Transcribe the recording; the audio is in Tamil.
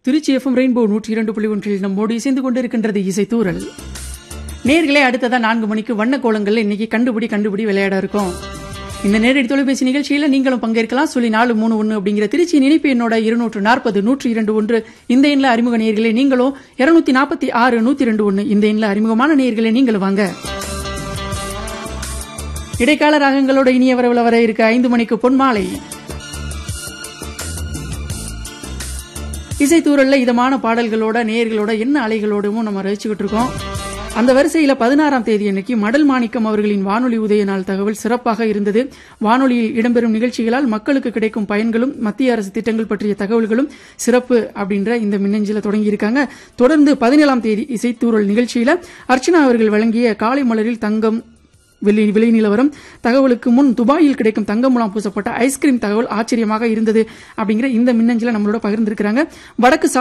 திருச்சி எஃப்எம் ரெயின்போ நூற்றி இரண்டு புள்ளி ஒன்றில் நம்மோடு இசைந்து கொண்டிருக்கின்றது இசைத்தூரல் நேர்களே அடுத்ததா நான்கு மணிக்கு வண்ண கோலங்கள்ல இன்னைக்கு கண்டுபிடி கண்டுபிடி விளையாட இருக்கோம் இந்த நேரடி தொலைபேசி நிகழ்ச்சியில நீங்களும் பங்கேற்கலாம் சொல்லி நாலு மூணு ஒன்று அப்படிங்கிற திருச்சி இணைப்பு என்னோட இருநூற்று நாற்பது நூற்றி இரண்டு ஒன்று இந்த எண்ணில் அறிமுக நேயர்களே நீங்களும் இருநூத்தி நாற்பத்தி ஆறு நூத்தி ரெண்டு ஒன்று இந்த எண்ணில் அறிமுகமான நேயர்களே நீங்களும் வாங்க இடைக்கால ராகங்களோட இனிய வரவுல வர இருக்க ஐந்து மணிக்கு பொன்மாலை இசைத்தூரல்ல இதமான பாடல்களோட நேயர்களோட என்ன அலைகளோடவும் நம்ம ரசிச்சுக்கிட்டு இருக்கோம் அந்த வரிசையில பதினாறாம் தேதி அன்னைக்கு மடல் மாணிக்கம் அவர்களின் வானொலி உதய நாள் தகவல் சிறப்பாக இருந்தது வானொலியில் இடம்பெறும் நிகழ்ச்சிகளால் மக்களுக்கு கிடைக்கும் பயன்களும் மத்திய அரசு திட்டங்கள் பற்றிய தகவல்களும் சிறப்பு அப்படின்ற இந்த மின்னஞ்சல தொடங்கியிருக்காங்க தொடர்ந்து பதினேழாம் தேதி இசைத்தூரல் நிகழ்ச்சியில அர்ச்சனா அவர்கள் வழங்கிய காலை மலரில் தங்கம் விலை விலை நிலவரம் தகவலுக்கு முன் துபாயில் கிடைக்கும் தங்க முலாம் பூசப்பட்ட ஐஸ்கிரீம் தகவல் ஆச்சரியமாக இருந்தது அப்படிங்கிற இந்த மின்னஞ்சலை நம்மளோட பகிர்ந்திருக்கிறாங்க வடக்கு